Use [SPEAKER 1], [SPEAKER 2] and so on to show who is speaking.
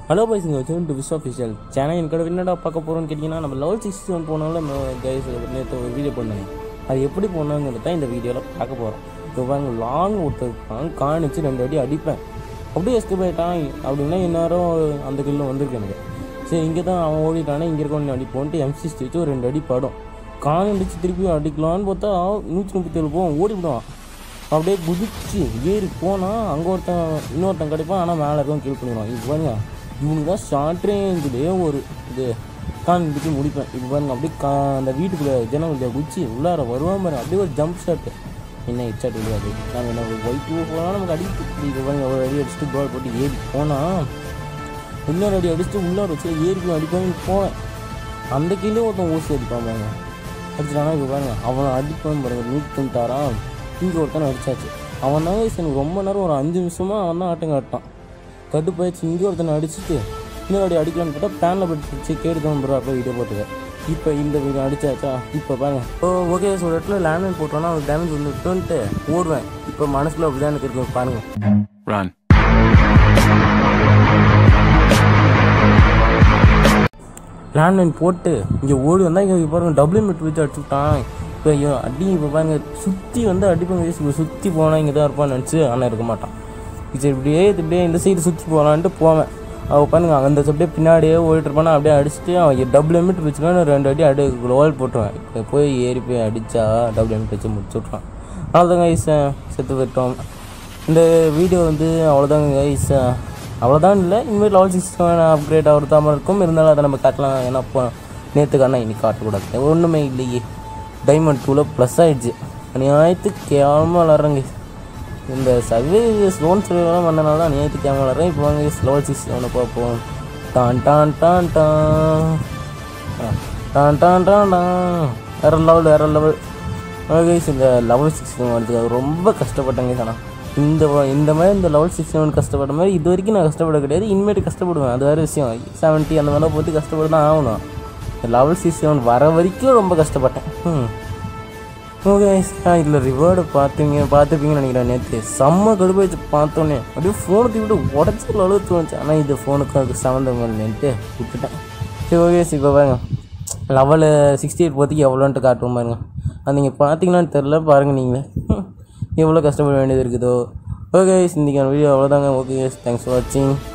[SPEAKER 1] Hello boys இங்கே வச்சு to wish official channel எனக்கு என்னடா பார்க்க போகிறோம்னு கேட்டிங்கன்னா நம்ம லெவல் சிக்ஸ் ஒன் போனாலும் கைஸ் நேற்று ஒரு வீடியோ பண்ணாங்க அது எப்படி போனாங்கிறது தான் இந்த வீடியோவில் பார்க்க போகிறோம் இப்போ பாருங்க லாங் ஒருத்தர் காணிச்சு ரெண்டு அடி அடிப்பேன் அப்படியே எஸ்கேப் ஆகிட்டான் அப்படின்னா இந்நேரம் அந்த கில்ல வந்திருக்கு எனக்கு சரி இங்கே தான் அவன் ஓடிட்டானே இங்கே இருக்கவன் அடிப்போன்ட்டு எம்சி வச்சு ஒரு ரெண்டு அடி படும் கான் அடிச்சு திருப்பி அடிக்கலான்னு பார்த்தா நூற்றி முப்பத்தேழு போவோம் ஓடிவிடுவான் அப்படியே குதிச்சு ஏறி போனால் அங்கே ஒருத்தன் இன்னொருத்தன் கிடைப்பான் ஆனால் மேலே இருக்கவன் கீழ் பண்ணிடுவான் இப்போ பாருங்க இவங்க தான் ஷார்ட் ரேஞ்சிலே ஒரு இது கான் பிடிச்சி முடிப்பேன் இப்போ பாருங்க அப்படியே கா அந்த வீட்டுக்குள்ளே ஜனங்களுடைய குச்சி உள்ளார வருவான் பாருங்க அப்படியே ஒரு ஜம்ப் ஷாட்டு என்ன ஹெட் ஷாட் விழுவாது நாங்கள் என்ன ஒயிட் போனால் நமக்கு அடிக்கு இப்போ பாருங்க ஒரு அடி அடிச்சுட்டு பால் போட்டு ஏறி போனால் இன்னொரு அடி அடிச்சுட்டு உள்ளார வச்சு ஏறி போய் அடிப்பான்னு போனேன் அந்த கீழே ஒருத்தன் ஊசி அடிப்பான் பாருங்க அடிச்சிட்டானா இப்போ பாருங்க அவனை அடிப்பான் பாருங்க நூற்றி தொண்ணூத்தாறான் இங்கே ஒருத்தனை அடிச்சாச்சு அவன் தான் எனக்கு ரொம்ப நேரம் ஒரு அஞ்சு நிமிஷமாக அவன் தான் ஆட்டம் காட்டான் கடுப்பாயிடுச்சு இங்கே ஒருத்தனை அடிச்சுட்டு இன்னொரு அடி அடிக்கலான்னு பார்த்தா பேனில் பட்டுச்சு கேடு தான் ப்ரோ அப்படியே வீடியோ போட்டுக்க இப்போ இந்த வீடியோ அடிச்சாச்சா இப்போ பாருங்க ஓ ஓகே ஒரு இடத்துல லேண்ட்லைன் போட்டோன்னா அவனுக்கு டேமேஜ் வந்து விட்டுன்ட்டு ஓடுவேன் இப்போ மனசுல அப்படிதான் எனக்கு இருக்கு பாருங்க
[SPEAKER 2] Run.
[SPEAKER 1] லேண்ட்லைன் போட்டு இங்கே ஓடி வந்தால் இங்கே பாருங்க டபுள் மீட் வச்சு அடிச்சுட்டான் இப்போ ஐயோ அடி இப்போ பாருங்க சுற்றி வந்து அடிப்பாங்க சுற்றி போனால் இங்கே தான் இருப்பான்னு நினச்சி ஆனால் இருக்க மாட்டான் சரி இப்படியே இது இப்படியே இந்த சைடு சுற்றி போகலான்ட்டு போவேன் அவள் பாருங்க அந்த அப்படியே பின்னாடியே ஓடிட்டு இருப்பானா அப்படியே அடிச்சுட்டு அவன் டபுள் எமிட் வச்சுக்கான ரெண்டு அடி அடி ரோல் போட்டுருவேன் இப்போ போய் ஏறி போய் அடித்தா டபுள் எமிட் வச்சு முடிச்சு விட்ருவான் அவ்வளோதாங்க ஐஸ் செத்து போயிட்டோம் இந்த வீடியோ வந்து அவ்வளோதாங்க ஐஸ் அவ்வளோதான் இல்லை இனிமேல் லெவல் சிக்ஸ் அப்கிரேட் ஆகிறது தான் இருக்கும் இருந்தாலும் அதை நம்ம காட்டலாம் ஏன்னா அப்போ நேற்றுக்கான இன்னைக்கு காட்டக்கூடாது ஒன்றுமே இல்லையே டைமண்ட் டூவில் ப்ளஸ் ஆகிடுச்சு அநியாயத்துக்கு கேவலமாக விளாட்றேங்க இந்த சர்வே ஸ்லோன் சர்வேலாம் பண்ணனால தான் அநியாயத்துக்கு கேவலமாக விளாட்றேன் இப்போ வாங்க லெவல் சிக்ஸ் ஒன்று பார்ப்போம் டான் டான் டான் டான் டான் டான் டான் டான் வேற லெவல் வேற லெவல் கைஸ் இந்த லெவல் சிக்ஸ் வரதுக்கு ரொம்ப கஷ்டப்பட்டேங்க ஆனால் இந்த வ- இந்த மாதிரி இந்த லெவல் சிக்ஸ் செவன் கஷ்டப்பட்ட மாதிரி இது வரைக்கும் நான் கஷ்டப்பட கிடையாது இனிமேட்டு கஷ்டப்படுவேன் அது வேறு விஷயம் செவன்ட்டி அந்த மாதிரிலாம் போட்டு கஷ்டப்பட்டு தான் ஆகணும் இந்த லெவல் சிக்ஸ் செவன் வர வரைக்கும் ரொம்ப கஷ்டப்பட்டேன் ம் ஓகே இதில் ரிவார்டு பார்த்தீங்க பார்த்துப்பீங்கன்னு நினைக்கிறேன் நேற்று செம்ம கடுப்பு வச்சு பார்த்தோன்னே அப்படியே ஃபோனை தூக்கிட்டு உடச்சி அளவு தோணுச்சு ஆனால் இது ஃபோனுக்கு அதுக்கு சம்மந்தம் இல்லைன்ட்டு விட்டுட்டேன் சரி ஓகே இப்போ பாருங்க லெவலு சிக்ஸ்டி எயிட் போகிறதுக்கு எவ்வளோன்ட்டு காட்டுவோம் பாருங்க அது நீங்கள் பார்த்தீங்களான்னு தெரில பாருங்கள் நீங்களே எவ்வளோ கஷ்டப்பட வேண்டியது இருக்குதோ ஓகே இன்றைக்கான வீடியோ அவ்வளோதாங்க ஓகே தேங்க்ஸ் ஃபார் வாட்சிங்